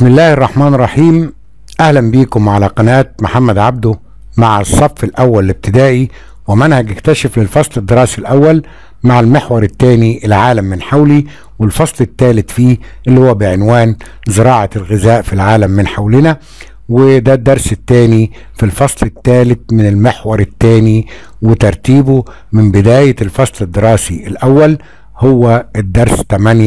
بسم الله الرحمن الرحيم اهلا بيكم على قناة محمد عبده مع الصف الاول الابتدائي ومنهج اكتشف للفصل الدراسي الاول مع المحور الثاني العالم من حولي والفصل الثالث فيه اللي هو بعنوان زراعة الغذاء في العالم من حولنا وده الدرس الثاني في الفصل الثالث من المحور الثاني وترتيبه من بداية الفصل الدراسي الأول هو الدرس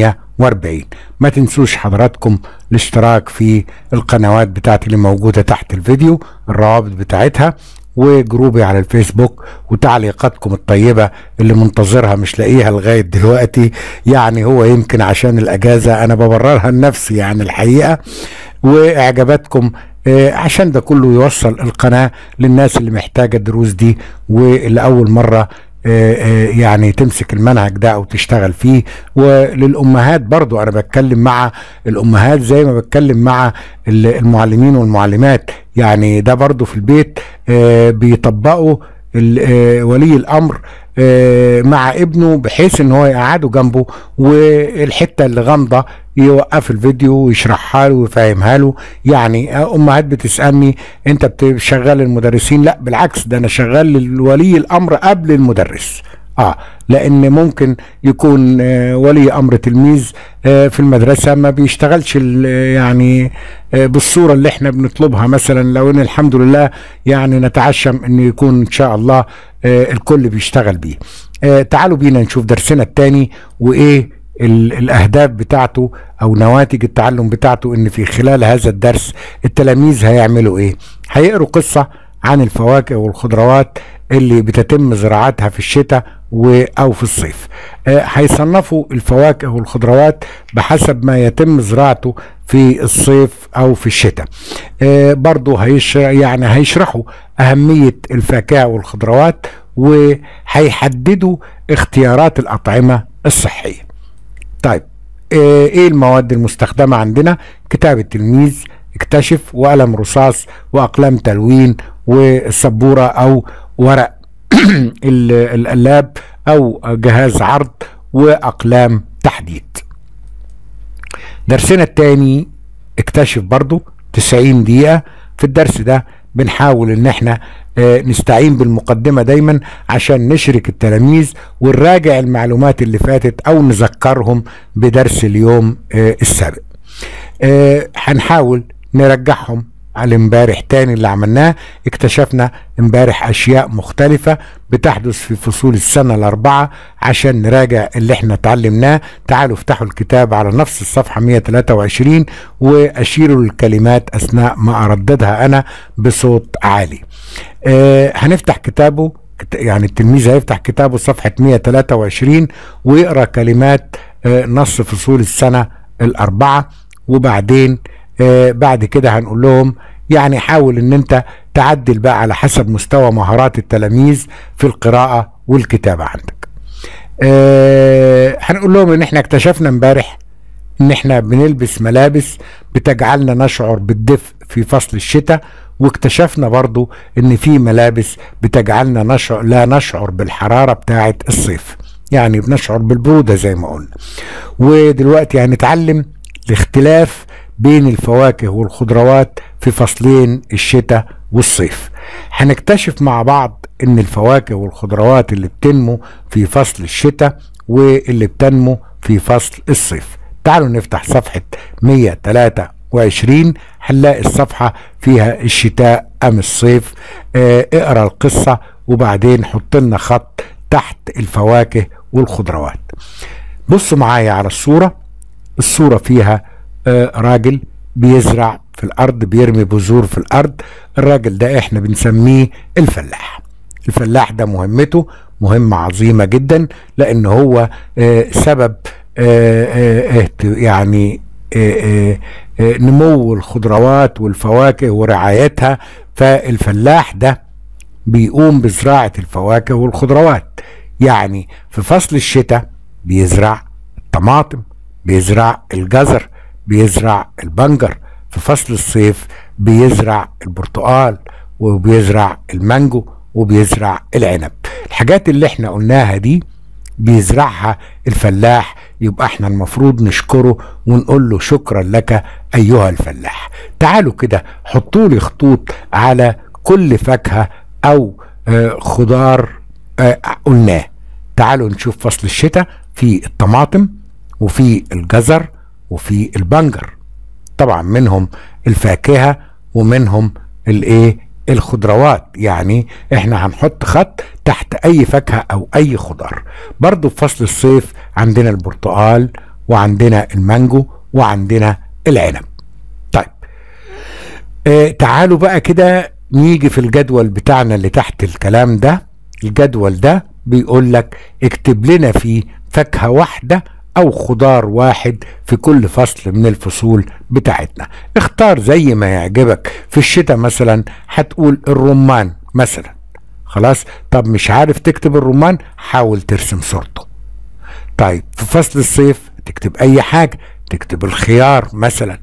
48 ما تنسوش حضراتكم الاشتراك في القنوات بتاعتي اللي موجودة تحت الفيديو الروابط بتاعتها وجروبي على الفيسبوك وتعليقاتكم الطيبة اللي منتظرها مش لاقيها لغاية دلوقتي يعني هو يمكن عشان الأجازة أنا ببررها لنفسي يعني الحقيقة وإعجاباتكم آه، عشان ده كله يوصل القناة للناس اللي محتاجة الدروس دي واللي أول مرة آه، آه، يعني تمسك المنهج ده او تشتغل فيه وللامهات برضو انا بتكلم مع الامهات زي ما بتكلم مع ال- المعلمين والمعلمات يعني ده برضو في البيت آه، بيطبقوا ال- آه، ولي الامر آه، مع ابنه بحيث ان هو يقعده جنبه والحته اللي غامضه يوقف الفيديو ويشرحها له ويفهمها له يعني آه، امهات بتسالني انت بتشغل المدرسين لا بالعكس ده انا شغال ولي الامر قبل المدرس اه لان ممكن يكون آه ولي امر تلميذ آه في المدرسه ما بيشتغلش ال- يعني آه بالصوره اللي احنا بنطلبها مثلا لو ان الحمد لله يعني نتعشم ان يكون ان شاء الله آه الكل بيشتغل بيه آه تعالوا بينا نشوف درسنا الثاني وايه ال- الاهداف بتاعته او نواتج التعلم بتاعته ان في خلال هذا الدرس التلاميذ هيعملوا ايه هيقروا قصه عن الفواكه والخضروات اللي بتتم زراعتها في الشتاء و او في الصيف آه، هيصنفوا الفواكه والخضروات بحسب ما يتم زراعته في الصيف او في الشتاء آه، برضو هيش يعني هيشرحوا اهميه الفاكهه والخضروات وهيحددوا اختيارات الاطعمه الصحيه طيب آه، ايه المواد المستخدمة عندنا كتاب التلميذ اكتشف وقلم رصاص واقلام تلوين والسبورة او ورق ال- القلاب او جهاز عرض واقلام تحديد درسنا التاني اكتشف برضو 90 دقيقة في الدرس ده بنحاول ان احنا آه، نستعين بالمقدمة دايما عشان نشرك التلاميذ ونراجع المعلومات اللي فاتت او نذكرهم بدرس اليوم آه، السابق آه، هنحاول نرجعهم على امبارح تاني اللي عملناه اكتشفنا امبارح اشياء مختلفة بتحدث في فصول السنة الاربعة عشان نراجع اللي احنا اتعلمناه تعالوا افتحوا الكتاب على نفس الصفحة 123 واشيروا الكلمات اثناء ما ارددها انا بصوت عالي آه هنفتح كتابه كت- يعني التلميذ هيفتح كتابه صفحة 123 ويقرأ كلمات آه نص فصول السنة الأربعة وبعدين آه بعد كده هنقول لهم يعني حاول ان انت تعدل بقى على حسب مستوى مهارات التلاميذ في القراءة والكتابة عندك آه هنقول لهم ان احنا اكتشفنا امبارح ان احنا بنلبس ملابس بتجعلنا نشعر بالدفء في فصل الشتاء واكتشفنا برضو ان في ملابس بتجعلنا نشعر لا نشعر بالحرارة بتاعة الصيف يعني بنشعر بالبرودة زي ما قلنا ودلوقتي هنتعلم الاختلاف بين الفواكه والخضروات في فصلين الشتاء والصيف هنكتشف مع بعض ان الفواكه والخضروات اللي بتنمو في فصل الشتاء واللي بتنمو في فصل الصيف تعالوا نفتح صفحة 123 هنلاقي الصفحة فيها الشتاء أم الصيف اه اقرا القصة وبعدين حط لنا خط تحت الفواكه والخضروات بصوا معايا على الصورة الصورة فيها آه، راجل بيزرع في الأرض بيرمي بذور في الأرض الراجل ده احنا بنسميه الفلاح الفلاح ده مهمته مهمة عظيمة جدا لأن هو آه، سبب آه، آه، اهت- يعني آه، آه، آه، نمو الخضروات والفواكه ورعايتها فالفلاح ده بيقوم بزراعة الفواكه والخضروات يعني في فصل الشتاء بيزرع الطماطم بيزرع الجزر بيزرع البنجر في فصل الصيف بيزرع البرتقال وبيزرع المانجو وبيزرع العنب الحاجات اللي احنا قلناها دي بيزرعها الفلاح يبقى احنا المفروض نشكره ونقول له شكرا لك ايها الفلاح تعالوا كده حطوا لي خطوط على كل فاكهة او آه خضار آه قلناه تعالوا نشوف فصل الشتاء في الطماطم وفي الجزر وفي البنجر طبعا منهم الفاكهة ومنهم الايه الخضروات يعني احنا هنحط خط تحت اي فاكهة او اي خضار برضو في فصل الصيف عندنا البرتقال وعندنا المانجو وعندنا العنب طيب اه تعالوا بقى كده نيجي في الجدول بتاعنا اللي تحت الكلام ده الجدول ده بيقول لك اكتب لنا فيه فاكهة واحدة او خضار واحد في كل فصل من الفصول بتاعتنا اختار زي ما يعجبك في الشتاء مثلا هتقول الرمان مثلا خلاص طب مش عارف تكتب الرمان حاول ترسم صورته طيب في فصل الصيف تكتب اي حاجة تكتب الخيار مثلا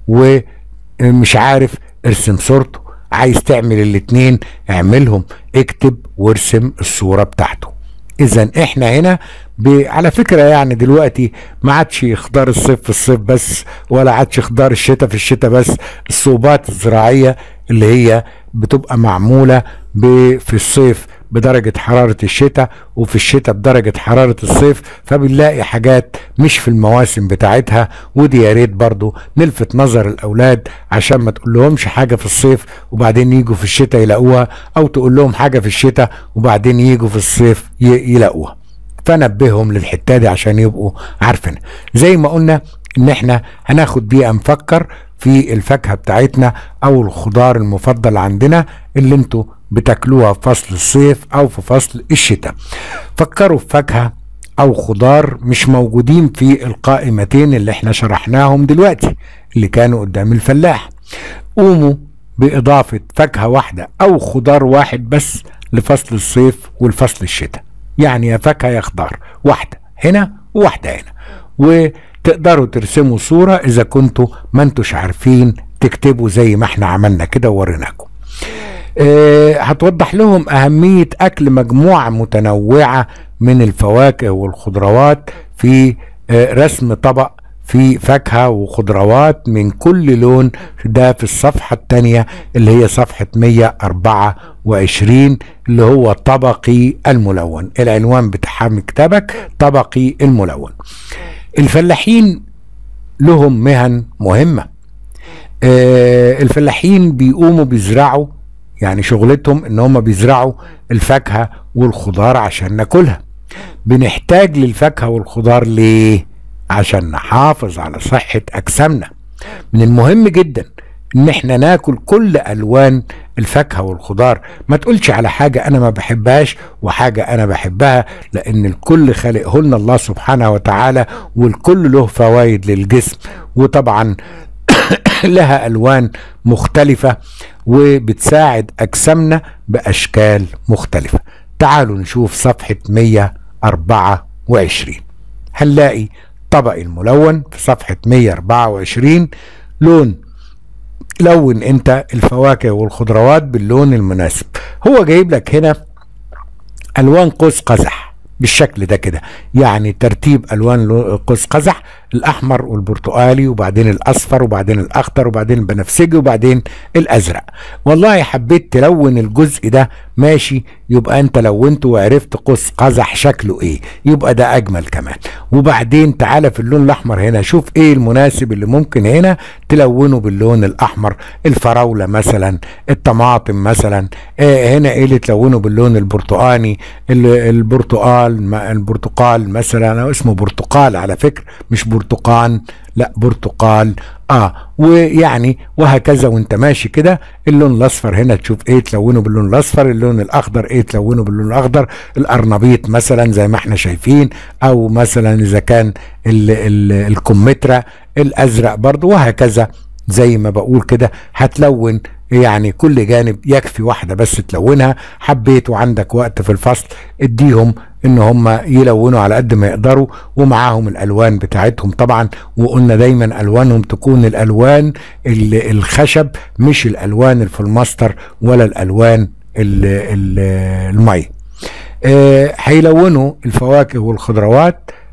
ومش عارف ارسم صورته عايز تعمل الاتنين اعملهم اكتب وارسم الصورة بتاعته اذا احنا هنا ب... على فكرة يعني دلوقتي ما عادش خضار الصيف في الصيف بس ولا عادش خضار الشتاء في الشتاء بس الصوبات الزراعية اللي هي بتبقى معمولة ب... في الصيف بدرجة حرارة الشتاء وفي الشتاء بدرجة حرارة الصيف فبنلاقي حاجات مش في المواسم بتاعتها ودي يا ريت برضو نلفت نظر الأولاد عشان ما تقول لهمش حاجة في الصيف وبعدين يجوا في الشتاء يلاقوها أو تقول لهم حاجة في الشتاء وبعدين يجوا في الصيف ي... يلاقوها فنبههم للحته دي عشان يبقوا عارفين زي ما قلنا ان احنا هناخد دقيقه نفكر في الفاكهه بتاعتنا او الخضار المفضل عندنا اللي انتوا بتاكلوها في فصل الصيف او في فصل الشتاء فكروا في فاكهه او خضار مش موجودين في القائمتين اللي احنا شرحناهم دلوقتي اللي كانوا قدام الفلاح قوموا باضافه فاكهه واحده او خضار واحد بس لفصل الصيف والفصل الشتاء يعني يا فاكهه يا خضار واحده هنا وواحده هنا وتقدروا ترسموا صوره اذا كنتوا ما انتوش عارفين تكتبوا زي ما احنا عملنا كده ووريناكم أه هتوضح لهم أهمية أكل مجموعة متنوعة من الفواكه والخضروات في أه رسم طبق في فاكهة وخضروات من كل لون ده في الصفحة الثانية اللي هي صفحة 124 اللي هو طبقي الملون العنوان بتاع مكتبك طبقي الملون الفلاحين لهم مهن مهمة آه الفلاحين بيقوموا بيزرعوا يعني شغلتهم ان هم بيزرعوا الفاكهة والخضار عشان ناكلها بنحتاج للفاكهة والخضار ليه عشان نحافظ على صحة أجسامنا من المهم جدا ان احنا ناكل كل الوان الفاكهه والخضار ما تقولش على حاجه انا ما بحبهاش وحاجه انا بحبها لان الكل خلقه لنا الله سبحانه وتعالى والكل له فوائد للجسم وطبعا لها الوان مختلفه وبتساعد اجسامنا باشكال مختلفه تعالوا نشوف صفحه 124 هنلاقي طبق الملون في صفحه 124 لون لون انت الفواكه والخضروات باللون المناسب هو جايب لك هنا الوان قوس قزح بالشكل ده كده يعني ترتيب الوان قوس قزح الاحمر والبرتقالي وبعدين الاصفر وبعدين الاخضر وبعدين البنفسجي وبعدين الازرق والله حبيت تلون الجزء ده ماشي يبقى انت لونته وعرفت قوس قزح شكله ايه يبقى ده اجمل كمان وبعدين تعالى في اللون الاحمر هنا شوف ايه المناسب اللي ممكن هنا تلونه باللون الاحمر الفراوله مثلا الطماطم مثلا إيه هنا ايه اللي تلونه باللون البرتقاني البرتقال البرتقال مثلا اسمه برتقال على فكره مش برتقان لا برتقال اه ويعني وهكذا وانت ماشي كده اللون الاصفر هنا تشوف ايه تلونه باللون الاصفر اللون الاخضر ايه تلونه باللون الاخضر الارنبيط مثلا زي ما احنا شايفين او مثلا اذا كان ال ال الكمثرى الازرق برضو وهكذا زي ما بقول كده هتلون يعني كل جانب يكفي واحدة بس تلونها حبيت وعندك وقت في الفصل اديهم ان هم يلونوا على قد ما يقدروا ومعاهم الالوان بتاعتهم طبعا وقلنا دايما الوانهم تكون الالوان الخشب مش الالوان الفلماستر ولا الالوان المي هيلونوا الفواكه والخضروات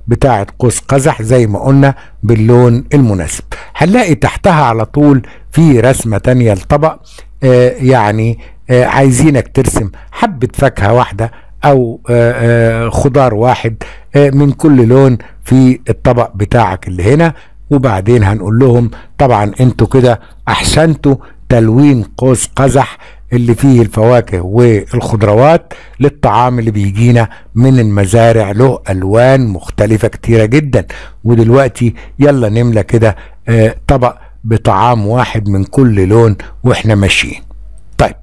بتاعة قوس قزح زي ما قلنا باللون المناسب هنلاقي تحتها على طول في رسمة تانية لطبق آه يعني آه عايزينك ترسم حبة فاكهة واحدة او آه آه خضار واحد آه من كل لون في الطبق بتاعك اللي هنا وبعدين هنقول لهم طبعا انتوا كده احسنتوا تلوين قوس قزح اللي فيه الفواكه والخضروات للطعام اللي بيجينا من المزارع له الوان مختلفه كتيره جدا ودلوقتي يلا نملى كده آه طبق بطعام واحد من كل لون واحنا ماشيين طيب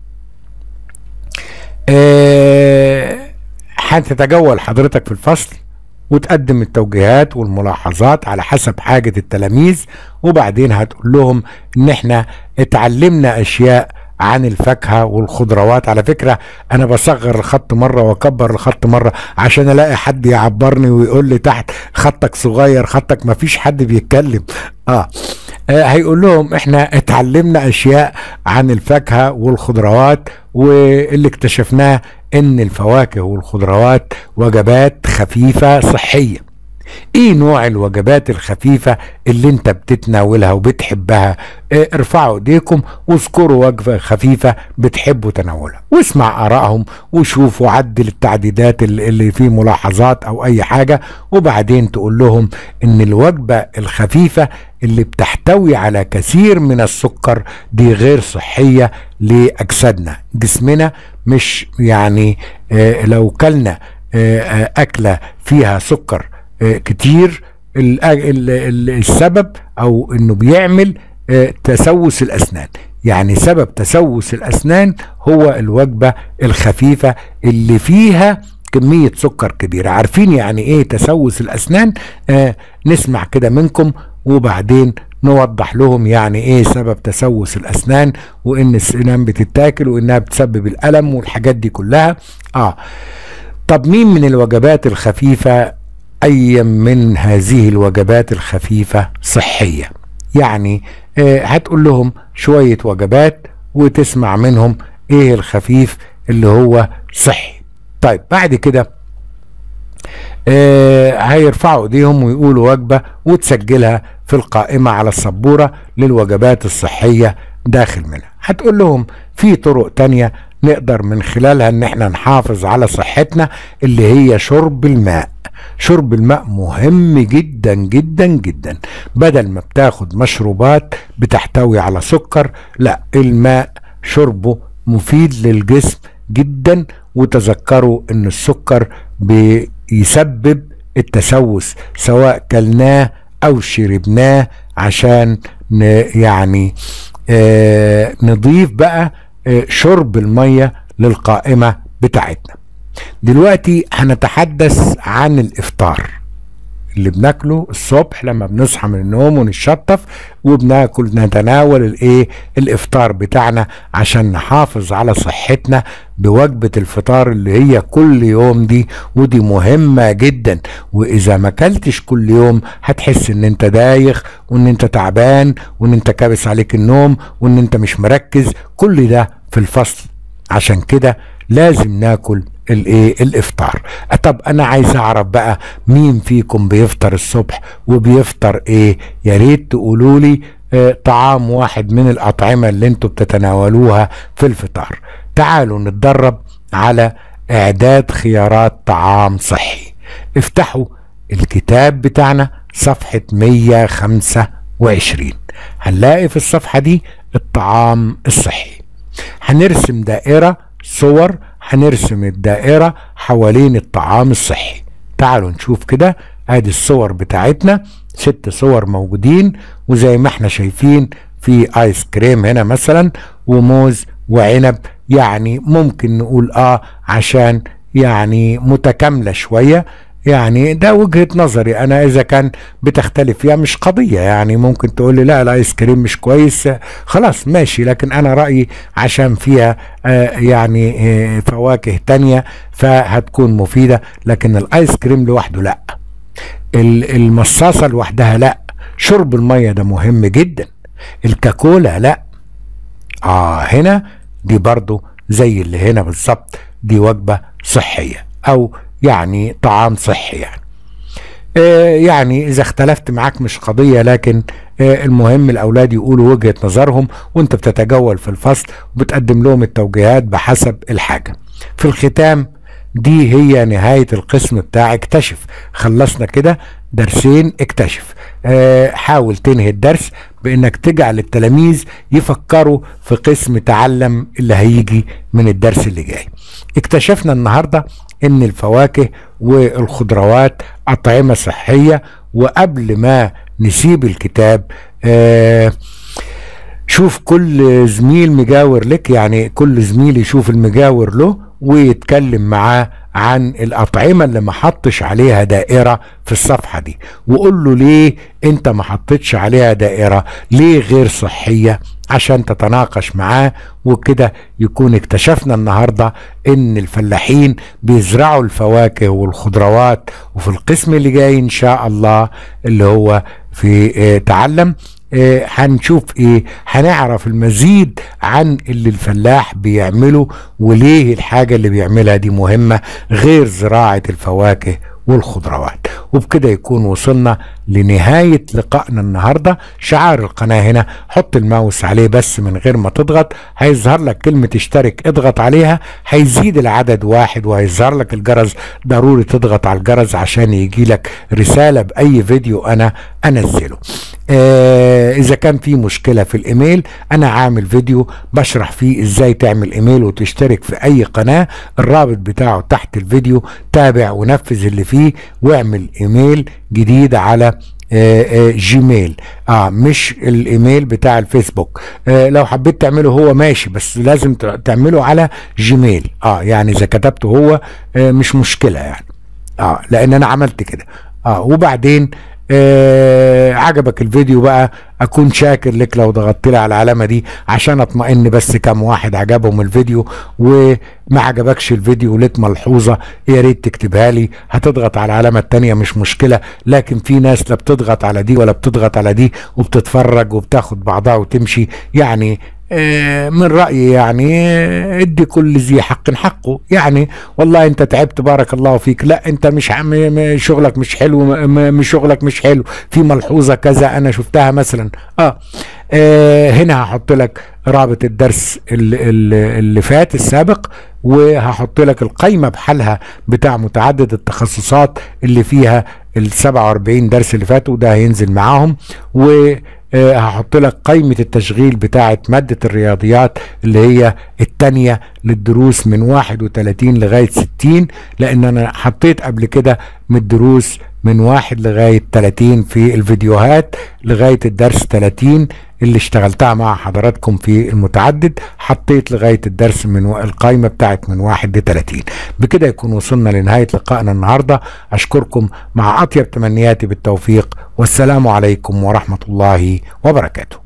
آه هتتجول حضرتك في الفصل وتقدم التوجيهات والملاحظات على حسب حاجة التلاميذ وبعدين هتقول لهم ان احنا اتعلمنا اشياء عن الفاكهة والخضروات على فكرة انا بصغر الخط مرة واكبر الخط مرة عشان الاقي حد يعبرني ويقول لي تحت خطك صغير خطك مفيش حد بيتكلم اه آه هيقول لهم احنا اتعلمنا اشياء عن الفاكهة والخضروات واللي اكتشفناه ان الفواكه والخضروات وجبات خفيفة صحية ايه نوع الوجبات الخفيفة اللي انت بتتناولها وبتحبها اه ارفعوا ايديكم واذكروا وجبة خفيفة بتحبوا تناولها واسمع ارائهم وشوفوا عدل التعديلات اللي فيه ملاحظات او اي حاجة وبعدين تقول لهم ان الوجبة الخفيفة اللي بتحتوي على كثير من السكر دي غير صحية لأجسادنا جسمنا مش يعني اه لو كلنا اه أكلة فيها سكر كتير السبب او انه بيعمل تسوس الاسنان يعني سبب تسوس الاسنان هو الوجبه الخفيفه اللي فيها كميه سكر كبيره عارفين يعني ايه تسوس الاسنان آه نسمع كده منكم وبعدين نوضح لهم يعني ايه سبب تسوس الاسنان وان السنان بتتاكل وانها بتسبب الالم والحاجات دي كلها اه طب مين من الوجبات الخفيفه اي من هذه الوجبات الخفيفه صحيه يعني آه هتقول لهم شويه وجبات وتسمع منهم ايه الخفيف اللي هو صحي طيب بعد كده آه هيرفعوا ايديهم ويقولوا وجبه وتسجلها في القائمه على السبوره للوجبات الصحيه داخل منها هتقول لهم في طرق تانية نقدر من خلالها ان احنا نحافظ على صحتنا اللي هي شرب الماء شرب الماء مهم جدا جدا جدا بدل ما بتاخد مشروبات بتحتوي على سكر لا الماء شربه مفيد للجسم جدا وتذكروا ان السكر بيسبب التسوس سواء كلناه او شربناه عشان يعني آه نضيف بقى آه شرب المية للقائمة بتاعتنا دلوقتي هنتحدث عن الافطار اللي بناكله الصبح لما بنصحى من النوم ونشطف وبناكل نتناول الايه الافطار بتاعنا عشان نحافظ على صحتنا بوجبة الفطار اللي هي كل يوم دي ودي مهمة جدا واذا ما اكلتش كل يوم هتحس ان انت دايخ وان انت تعبان وان انت كابس عليك النوم وان انت مش مركز كل ده في الفصل عشان كده لازم ناكل الايه الافطار طب انا عايز اعرف بقى مين فيكم بيفطر الصبح وبيفطر ايه يا ريت تقولوا لي اه طعام واحد من الاطعمه اللي انتوا بتتناولوها في الفطار تعالوا نتدرب على اعداد خيارات طعام صحي افتحوا الكتاب بتاعنا صفحه 125 هنلاقي في الصفحه دي الطعام الصحي هنرسم دائره صور هنرسم الدائرة حوالين الطعام الصحي تعالوا نشوف كده ادي الصور بتاعتنا ست صور موجودين وزي ما احنا شايفين في ايس كريم هنا مثلا وموز وعنب يعني ممكن نقول اه عشان يعني متكاملة شوية يعني ده وجهة نظري انا اذا كان بتختلف فيها مش قضية يعني ممكن تقول لي لا الايس كريم مش كويس خلاص ماشي لكن انا رأيي عشان فيها آه يعني آه فواكه تانية فهتكون مفيدة لكن الايس كريم لوحده لا المصاصة لوحدها لا شرب المية ده مهم جدا الكاكولا لا اه هنا دي برضو زي اللي هنا بالظبط دي وجبة صحية او يعني طعام صحي يعني آه، يعني اذا اختلفت معاك مش قضية لكن آه، المهم الاولاد يقولوا وجهة نظرهم وانت بتتجول في الفصل وبتقدم لهم التوجيهات بحسب الحاجة في الختام دي هي نهاية القسم بتاع اكتشف خلصنا كده درسين اكتشف اه حاول تنهي الدرس بانك تجعل التلاميذ يفكروا في قسم تعلم اللي هيجي من الدرس اللي جاي اكتشفنا النهاردة ان الفواكه والخضروات اطعمة صحية وقبل ما نسيب الكتاب اه شوف كل زميل مجاور لك يعني كل زميل يشوف المجاور له ويتكلم معاه عن الأطعمة اللي ما حطش عليها دائرة في الصفحة دي وقول له ليه انت ما حطيتش عليها دائرة ليه غير صحية عشان تتناقش معاه وكده يكون اكتشفنا النهاردة ان الفلاحين بيزرعوا الفواكه والخضروات وفي القسم اللي جاي ان شاء الله اللي هو في اه تعلم اه هنشوف ايه هنعرف المزيد عن اللي الفلاح بيعمله وليه الحاجة اللي بيعملها دي مهمة غير زراعة الفواكه والخضروات وبكده يكون وصلنا لنهاية لقائنا النهاردة شعار القناة هنا حط الماوس عليه بس من غير ما تضغط هيظهر لك كلمة اشترك اضغط عليها هيزيد العدد واحد وهيظهر لك الجرس ضروري تضغط على الجرس عشان يجي لك رسالة بأي فيديو أنا أنزله آه إذا كان في مشكلة في الإيميل أنا عامل فيديو بشرح فيه إزاي تعمل إيميل وتشترك في أي قناة الرابط بتاعه تحت الفيديو تابع ونفذ اللي فيه واعمل إيميل جديد على آه آه جيميل اه مش الايميل بتاع الفيسبوك آه لو حبيت تعمله هو ماشي بس لازم تعمله على جيميل اه يعني اذا كتبته هو آه مش مشكله يعني اه لان انا عملت كده اه وبعدين آه عجبك الفيديو بقى اكون شاكر لك لو ضغطت لي على العلامه دي عشان اطمئن بس كم واحد عجبهم الفيديو وما عجبكش الفيديو ولك ملحوظه يا ريت تكتبها لي هتضغط على العلامه التانية مش مشكله لكن في ناس لا بتضغط على دي ولا بتضغط على دي وبتتفرج وبتاخد بعضها وتمشي يعني من رأيي يعني ادي كل ذي حق حقه يعني والله انت تعبت بارك الله فيك لا انت مش عم شغلك مش حلو مش شغلك مش حلو في ملحوظة كذا انا شفتها مثلا اه, آه هنا هحط لك رابط الدرس اللي, اللي فات السابق وهحط لك القايمة بحالها بتاع متعدد التخصصات اللي فيها ال 47 درس اللي فاتوا ده هينزل معاهم و أه هحط لك قائمة التشغيل بتاعة مادة الرياضيات اللي هي التانية للدروس من 31 لغاية 60 لأن أنا حطيت قبل كده من الدروس من واحد لغاية 30 في الفيديوهات لغاية الدرس 30 اللي اشتغلتها مع حضراتكم في المتعدد حطيت لغاية الدرس من القائمة بتاعت من واحد ل 30 بكده يكون وصلنا لنهاية لقائنا النهاردة أشكركم مع أطيب تمنياتي بالتوفيق والسلام عليكم ورحمة الله وبركاته